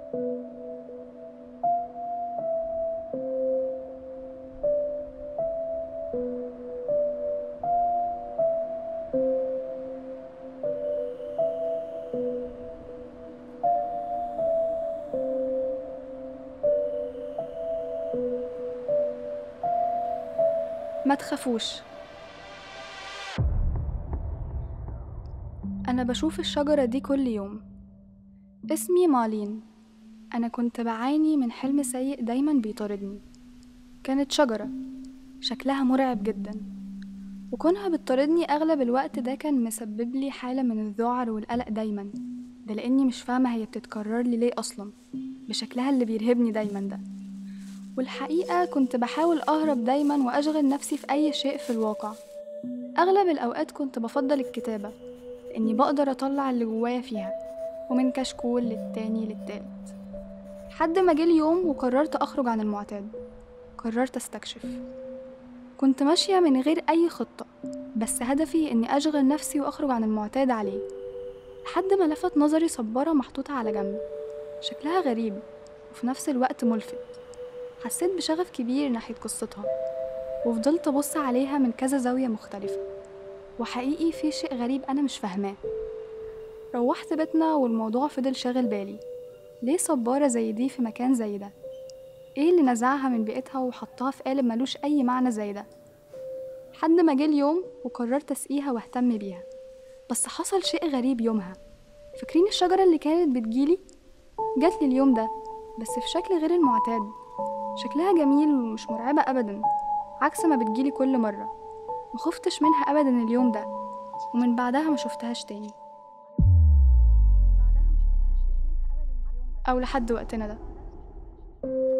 ما تخافوش أنا بشوف الشجرة دي كل يوم اسمي مالين أنا كنت بعاني من حلم سيء دايما بيطاردني كانت شجرة شكلها مرعب جدا وكونها بتطاردني أغلب الوقت ده كان مسبب لي حالة من الذعر والقلق دايما ده لأني مش فاهمة هي بتتكرر لي ليه أصلا بشكلها اللي بيرهبني دايما ده والحقيقة كنت بحاول أهرب دايما وأشغل نفسي في أي شيء في الواقع أغلب الأوقات كنت بفضل الكتابة لأني بقدر أطلع اللي جوايا فيها ومن كشكول للتاني للتالت حد ما جه اليوم وقررت أخرج عن المعتاد قررت أستكشف كنت ماشية من غير أي خطة بس هدفي إني أشغل نفسي وأخرج عن المعتاد عليه لحد ما لفت نظري صبارة محطوطة على جنب شكلها غريب وفي نفس الوقت ملفت حسيت بشغف كبير ناحية قصتها وفضلت أبص عليها من كذا زاوية مختلفة وحقيقي في شيء غريب أنا مش فاهماه روحت بيتنا والموضوع فضل شاغل بالي ليه صبارة زي دي في مكان زي ده؟ ايه اللي نزعها من بيئتها وحطها في قالب ملوش أي معنى زي ده؟ لحد ما جه اليوم وقررت أسقيها واهتم بيها بس حصل شيء غريب يومها فاكرين الشجرة اللي كانت بتجيلي؟ جاتلي اليوم ده بس في شكل غير المعتاد شكلها جميل ومش مرعبة أبدا عكس ما بتجيلي كل مرة مخفتش منها أبدا اليوم ده ومن بعدها ما شفتهاش تاني أو لحد وقتنا ده